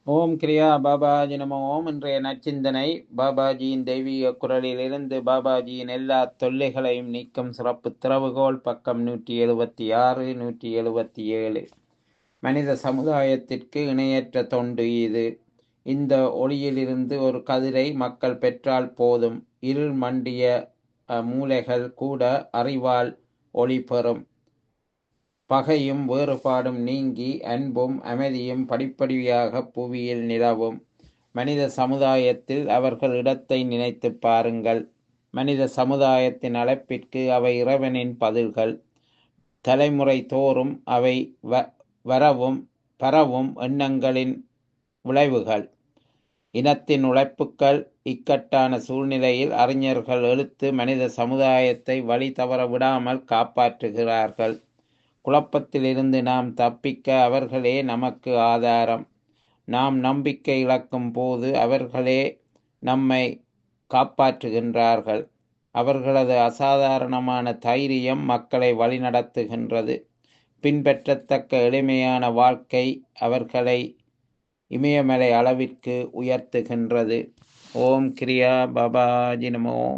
ஓம் கிரியா பாபாஜி நம ஓம் இன்றைய நச்சிந்தனை பாபாஜியின் தெய்வீக குரலிலிருந்து பாபாஜியின் எல்லா தொல்லைகளையும் நீக்கும் சிறப்பு திறவுகோல் பக்கம் நூற்றி எழுபத்தி ஆறு நூற்றி எழுபத்தி ஏழு மனித சமுதாயத்திற்கு இணையற்ற தொண்டு இது இந்த ஒளியிலிருந்து ஒரு கதிரை மக்கள் பெற்றால் போதும் இருள் மண்டிய அஹ், மூலைகள் கூட அறிவால் ஒளி பெறும் பகையும் வேறுபாடும் நீங்கி அன்பும் அமைதியும் படிப்படியாக புவியில் நிலவும் மனித சமுதாயத்தில் அவர்கள் இடத்தை நினைத்து பாருங்கள் மனித சமுதாயத்தின் அழைப்பிற்கு அவை இறைவனின் பதில்கள் தலைமுறை தோறும் அவை வ வரவும் பரவும் எண்ணங்களின் விளைவுகள் இனத்தின் உழைப்புக்கள் இக்கட்டான சூழ்நிலையில் அறிஞர்கள் எழுத்து மனித சமுதாயத்தை வழி தவற விடாமல் காப்பாற்றுகிறார்கள் குழப்பத்திலிருந்து நாம் தப்பிக்க அவர்களே நமக்கு ஆதாரம் நாம் நம்பிக்கை இழக்கும் போது அவர்களே நம்மை காப்பாற்றுகின்றார்கள் அவர்களது அசாதாரணமான தைரியம் மக்களை வழிநடத்துகின்றது பின்பற்றத்தக்க எளிமையான வாழ்க்கை அவர்களை இமயமலை அளவிற்கு உயர்த்துகின்றது ஓம் கிரியா பாபாஜி நமோ